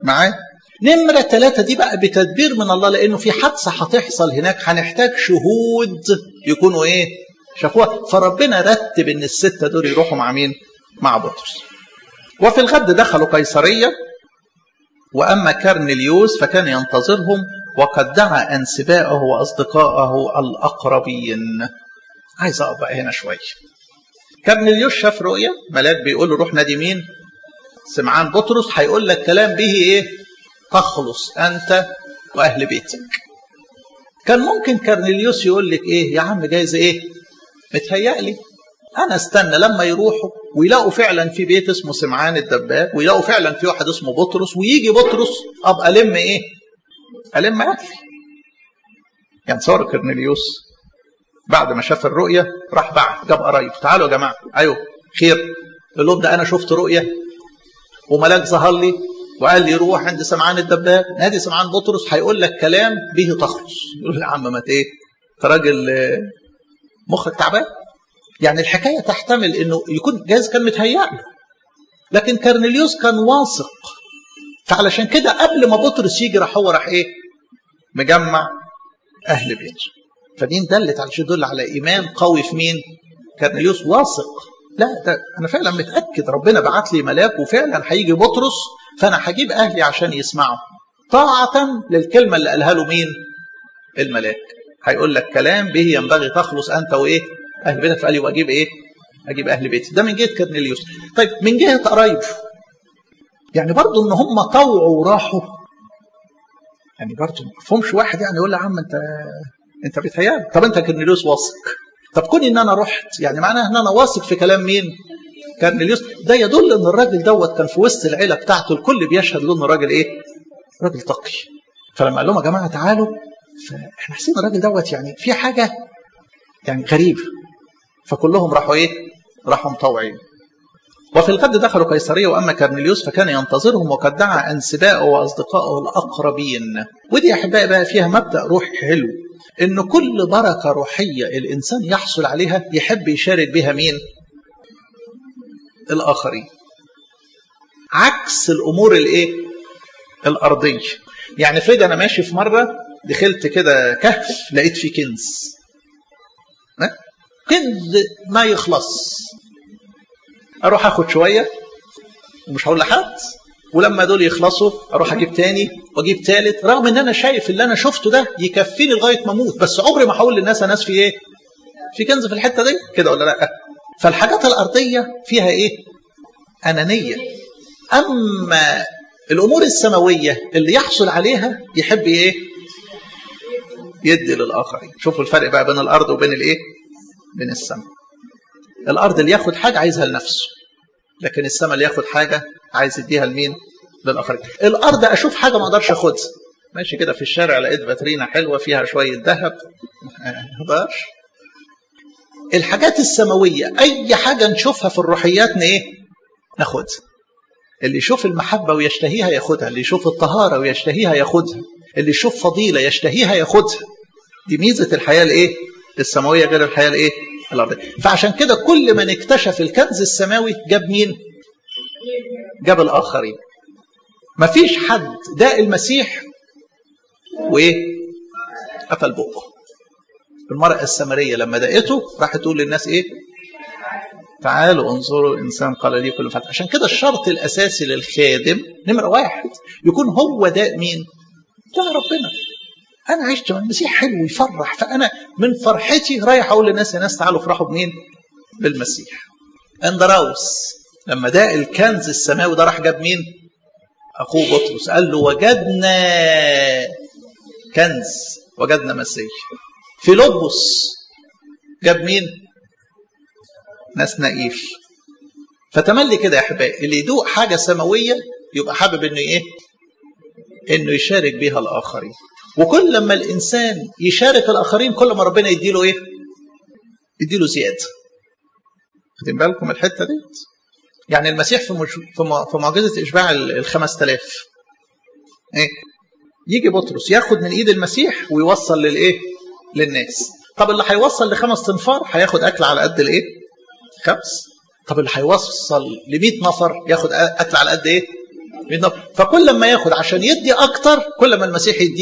معاه نمرة ثلاثة دي بقى بتدبير من الله لأنه في حادثة هتحصل هناك هنحتاج شهود يكونوا إيه؟ شافوها فربنا رتب إن الستة دول يروحوا مع مين؟ مع بطرس. وفي الغد دخلوا قيصرية وأما كرنليوس فكان ينتظرهم وقد دعا أنسباءه وأصدقائه الأقربين. عايز أقف بقى هنا شوية. كرنليوس شاف رؤية ملاك بيقول له روح نادي مين؟ سمعان بطرس هيقول لك كلام به إيه؟ تخلص أنت وأهل بيتك كان ممكن كرنيليوس يقول لك إيه يا عم جايز إيه متهيألي أنا استنى لما يروحوا ويلاقوا فعلا في بيت اسمه سمعان الدباب ويلاقوا فعلا في واحد اسمه بطرس ويجي بطرس أبقى ألم إيه ألم أهلي يعني صار كرنيليوس بعد ما شاف الرؤية راح بعت جاب قرايب تعالوا يا جماعة أيوه خير قال لهم ده أنا شفت رؤية وملاك ظهر لي وقال لي روح عند سمعان الدباب نادي سمعان بطرس هيقول لك كلام به تخلص يقول يا عم ما ايه انت راجل مخك تعبان يعني الحكايه تحتمل انه يكون جايز كان متهيأ له لكن كرنليوس كان واثق فعلشان كده قبل ما بطرس يجي راح هو راح ايه مجمع اهل بيته فدي دلت على يدل على ايمان قوي في مين كرنليوس واثق لا ده انا فعلا متاكد ربنا بعت لي ملاك وفعلا هيجي بطرس فانا هجيب اهلي عشان يسمعوا طاعه للكلمه اللي قالها له مين الملاك هيقول لك كلام به ينبغي تخلص انت وايه اهل بيتك فقال لي واجيب ايه اجيب اهل بيتي ده من جهه كرنيليوس طيب من جهه قرايبه يعني برضه ان هم طوعوا وراحوا يعني برضه ما فهمش واحد يعني يقول له يا عم انت انت بتهيألي طب انت كرنيليوس واثق طب كون ان انا رحت يعني معناها ان انا واثق في كلام مين كرنيليوس ده يدل ان الراجل دوت كان في وسط العيله بتاعته الكل بيشهد له انه راجل ايه راجل تقي فلما قال لهم يا جماعه تعالوا فاحنا حاسين الراجل دوت يعني في حاجه يعني غريبه فكلهم راحوا ايه راحوا مطوعين وفي الغد دخلوا قيصرية وأما كرنيليوس فكان ينتظرهم وقد دعا أنسباءه وأصدقائه الأقربين ودي يا أحبائي بقى فيها مبدأ روحي حلو إن كل بركة روحية الإنسان يحصل عليها يحب يشارك بها مين؟ الآخرين عكس الأمور الإيه؟ الأرضية يعني افرض أنا ماشي في مرة دخلت كده كهف لقيت فيه كنز كنز ما يخلص اروح اخد شويه ومش هقول لحد ولما دول يخلصوا اروح اجيب تاني واجيب تالت رغم ان انا شايف اللي انا شفته ده يكفيني لغايه ما اموت بس عمري ما هقول للناس ناس في ايه؟ في كنز في الحته دي كده ولا لا؟ فالحاجات الارضيه فيها ايه؟ انانيه اما الامور السماويه اللي يحصل عليها يحب ايه؟ يدي للاخرين شوفوا الفرق بقى بين الارض وبين الايه؟ بين السماء الارض اللي ياخد حاجه عايزها لنفسه لكن السماء اللي ياخد حاجه عايز يديها لمين للاخرين الارض اشوف حاجه ما اقدرش اخدها ماشي كده في الشارع لقيت فاترينا حلوه فيها شويه ذهب ما اقدرش الحاجات السماويه اي حاجه نشوفها في الروحيات ايه ناخدها اللي يشوف المحبه ويشتهيها ياخدها اللي يشوف الطهاره ويشتهيها ياخدها اللي يشوف فضيله يشتهيها ياخدها دي ميزه الحياه الايه السماويه غير الحياه الايه الارضيه فعشان كده كل من اكتشف الكنز السماوي جاب مين جاب الاخرين مفيش حد داق المسيح وايه قفل بقه المرأة السامرية لما دقته راح تقول للناس ايه تعالوا انظروا الانسان قال لي كل فتح عشان كده الشرط الاساسي للخادم نمرة واحد يكون هو داق مين داق ربنا انا عشت مع المسيح حلو يفرح فانا من فرحتي رايح اقول للناس يا ناس تعالوا افرحوا بمين بالمسيح اندراوس لما ده الكنز السماوي ده راح جاب مين اخوه بطرس قال له وجدنا كنز وجدنا مسيح فيلبس جاب مين ناس نقيف فتملي كده يا احبائي اللي يدوق حاجه سماويه يبقى حابب انه ايه انه يشارك بيها الاخرين وكل لما الانسان يشارك الاخرين كل ما ربنا يديله ايه يديله زياده واخدين بالكم الحته دي يعني المسيح في مج... في معجزه اشباع ال 5000 ايه يجي بطرس ياخد من ايد المسيح ويوصل للايه للناس طب اللي هيوصل لخمس تنفار هياخد اكل على قد الايه خمس طب اللي هيوصل ل 100 نفر ياخد اكل على قد ايه فكل ما ياخد عشان يدي اكتر كل ما المسيح يدي